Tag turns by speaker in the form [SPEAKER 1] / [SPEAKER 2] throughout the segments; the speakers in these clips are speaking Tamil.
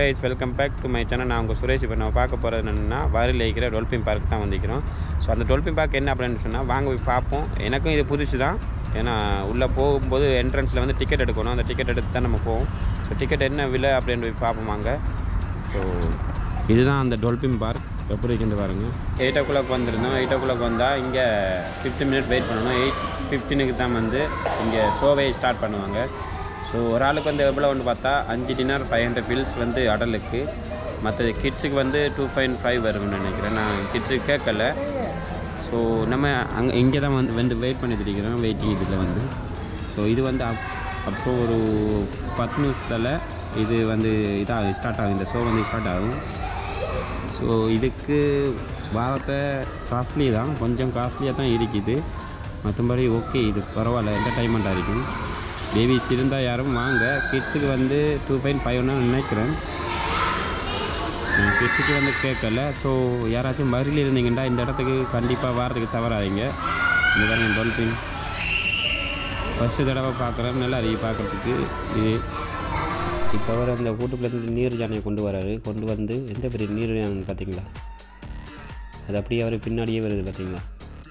[SPEAKER 1] guys welcome back to my channel நான் உங்கள் சுரேஷ் இப்போ நம்ம பார்க்க போகிறது என்னென்னா வாரியில் இருக்கிற டொல்பின் பார்க் தான் வந்திருக்கிறோம் ஸோ அந்த டொல்பின் பார்க் என்ன அப்படின்னு சொன்னால் வாங்க போய் பார்ப்போம் எனக்கும் இது புதுசு தான் ஏன்னா உள்ளே போகும்போது என்ட்ரன்ஸில் வந்து டிக்கெட் எடுக்கணும் அந்த டிக்கெட் எடுத்து தான் நம்ம போவோம் ஸோ டிக்கெட் என்ன விலை அப்படின்னு போய் பார்ப்போம் வாங்க ஸோ இதுதான் அந்த டொல்பின் பார்க் எப்படி இருக்குன்னு பாருங்கள் எயிட் ஓ கிளாக் வந்திருந்தோம் எயிட் ஓ கிளாக் வந்தால் இங்கே ஃபிஃப்டி மினிட் வெயிட் பண்ணணும் எயிட் ஃபிஃப்டீனுக்கு தான் வந்து இங்கே ஷோவை ஸ்டார்ட் பண்ணுவாங்க ஸோ ஒரு ஆளுக்கு வந்து எவ்வளோ ஒன்று பார்த்தா அஞ்சு டின்னர் ஃபைவ் ஹண்ட்ரட் பில்ஸ் வந்து அடலுக்கு மற்றது கிட்ஸுக்கு வந்து டூ பாயிண்ட் ஃபைவ் வரும்னு நினைக்கிறேன் நான் கிட்ஸுக்கு கேட்கல ஸோ நம்ம அங்கே இங்கே தான் வந்து வந்து வெயிட் பண்ணிட்டு இருக்கிறோம் வெயிட்டிங் இதில் வந்து ஸோ இது வந்து அப் அப்போ ஒரு பத்து நிமிஷத்தில் இது வந்து இதாக ஸ்டார்ட் ஆகும் இந்த ஷோ வந்து ஸ்டார்ட் ஆகும் ஸோ இதுக்கு வாரத்தை காஸ்ட்லி தான் கொஞ்சம் காஸ்ட்லியாக தான் இருக்குது மற்றபடி ஓகே இது பரவாயில்ல என்டர்டைன்மெண்ட்டாக இருக்கும் பேபிஸ் இருந்தால் யாரும் வாங்க கிட்ஸுக்கு வந்து டூ பாயிண்ட் ஃபைவ்னு நினைக்கிறேன் கிட்ஸுக்கு வந்து கேட்கல ஸோ யாராச்சும் வரியில் இருந்தீங்கன்னா இந்த இடத்துக்கு கண்டிப்பாக வாரத்துக்கு தவறாதீங்க இந்த பாருங்க டொல்பின் ஃபஸ்ட்டு தடவை பார்க்குறேன் நல்லா அறிவு பார்க்குறதுக்கு இது இப்போ அவர் அந்த கூட்டுக்குள்ளேருந்து நீர் யானையை கொண்டு வராரு கொண்டு வந்து எந்த பெரிய நீர் யானை பார்த்தீங்களா அது அப்படியே அவர் பின்னாடியே வருது பார்த்தீங்களா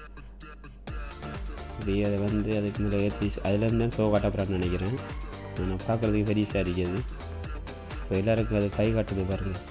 [SPEAKER 1] அப்படியே அதை வந்து அதுக்கு மேலே ஏற்றி அதுலேருந்து தான் ஷோ காட்டப்படுறான்னு நினைக்கிறேன் நான் பார்க்குறதுக்கு பெரிய இருக்குது இப்போ எல்லாருக்கும் அது கை காட்டுது பாருங்கள்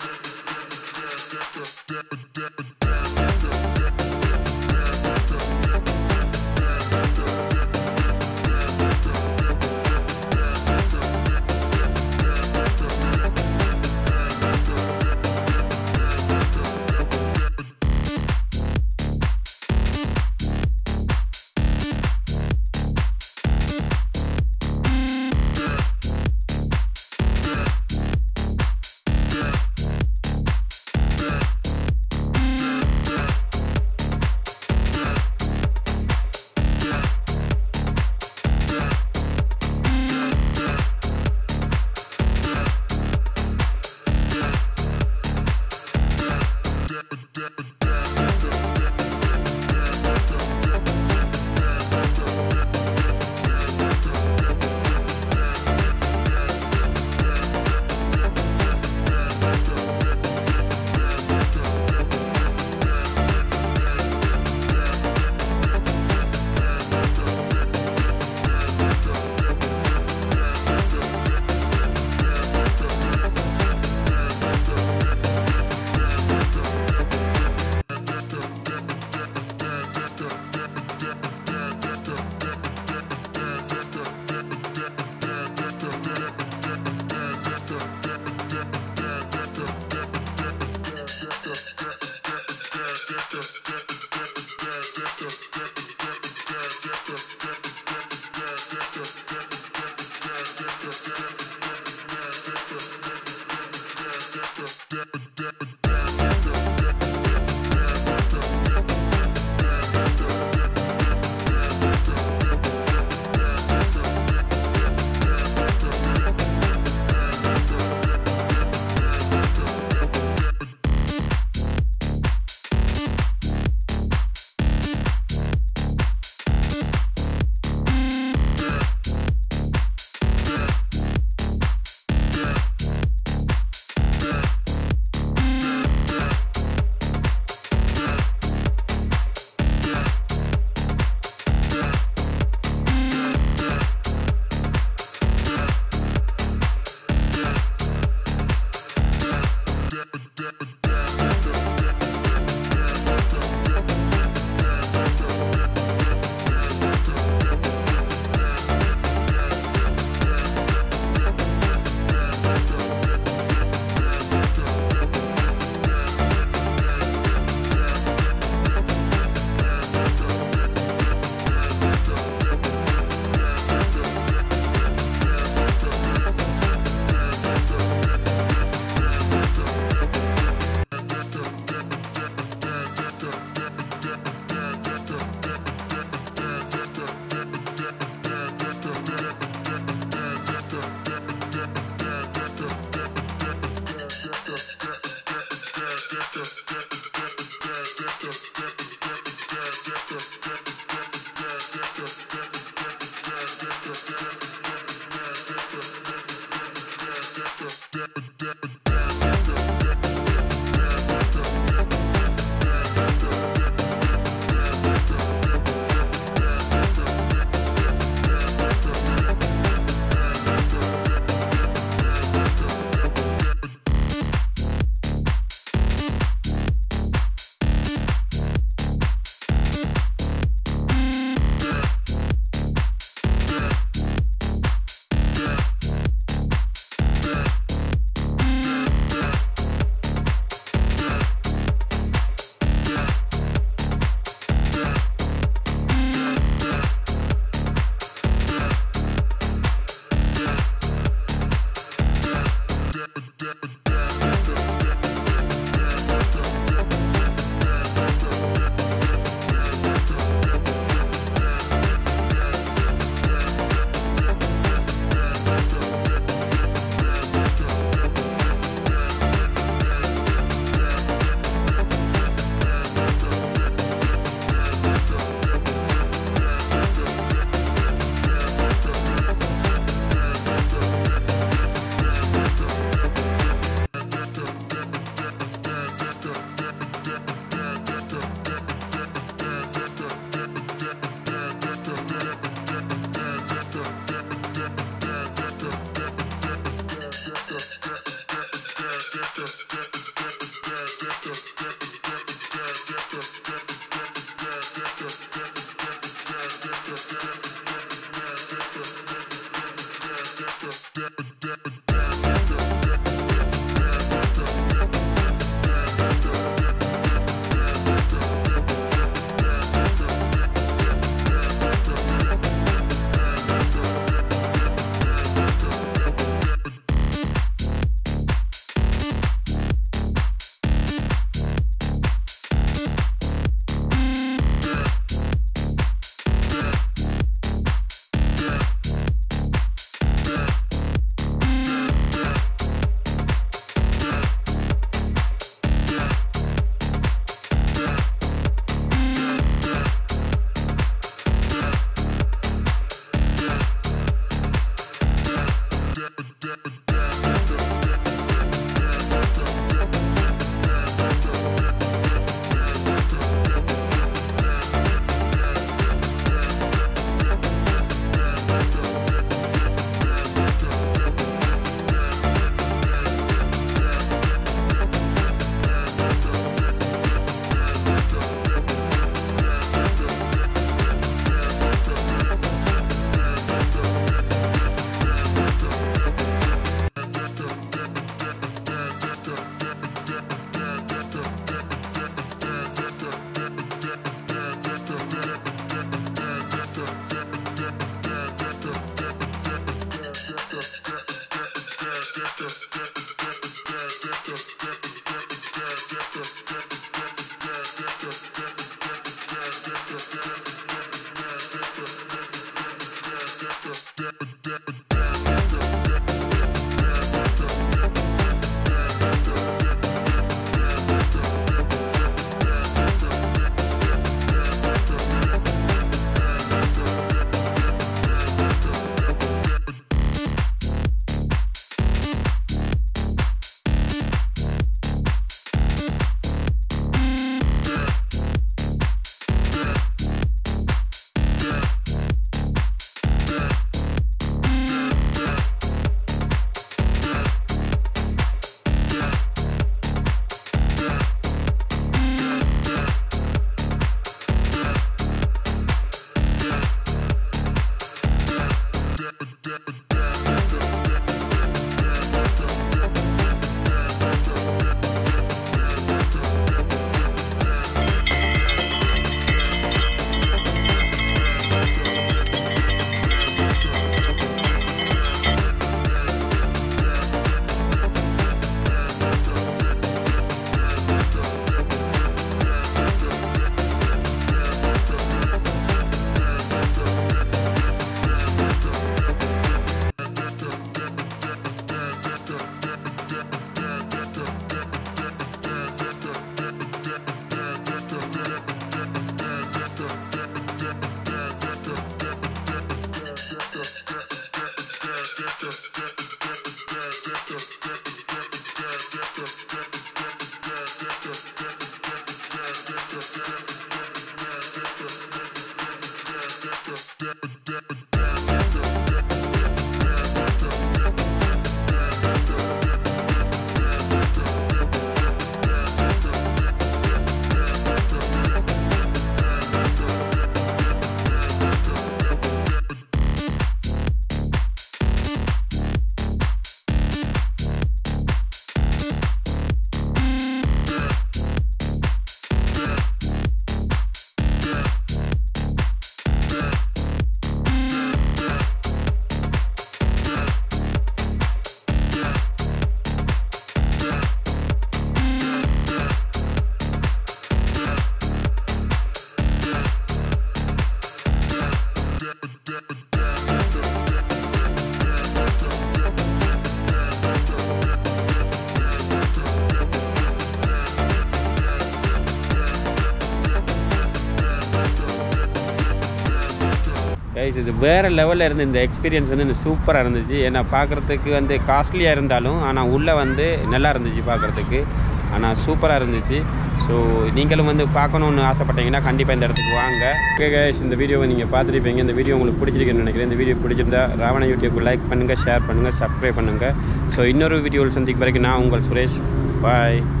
[SPEAKER 1] கைஸ் இது வேறு லெவலில் இருந்து இந்த எக்ஸ்பீரியன்ஸ் வந்து சூப்பராக இருந்துச்சு ஏன்னா பார்க்குறதுக்கு வந்து காஸ்ட்லியாக இருந்தாலும் ஆனால் உள்ளே வந்து நல்லா இருந்துச்சு பார்க்குறதுக்கு ஆனால் சூப்பராக இருந்துச்சு ஸோ நீங்களும் வந்து பார்க்கணுன்னு ஆசைப்பட்டீங்கன்னா கண்டிப்பாக இந்த இடத்துக்கு வாங்க ஓகே கைஸ் இந்த வீடியோவை நீங்கள் பார்த்துருப்பீங்க இந்த வீடியோ உங்களுக்கு பிடிச்சிருக்குன்னு நினைக்கிறேன் இந்த வீடியோ பிடிச்சிருந்தா ராவண யூடியூப் லைக் பண்ணுங்கள் ஷேர் பண்ணுங்கள் சப்ஸ்கிரைப் பண்ணுங்கள் ஸோ இன்னொரு வீடியோவில் சந்திக்கும் வரைக்கும் நான் உங்கள் சுரேஷ் பாய்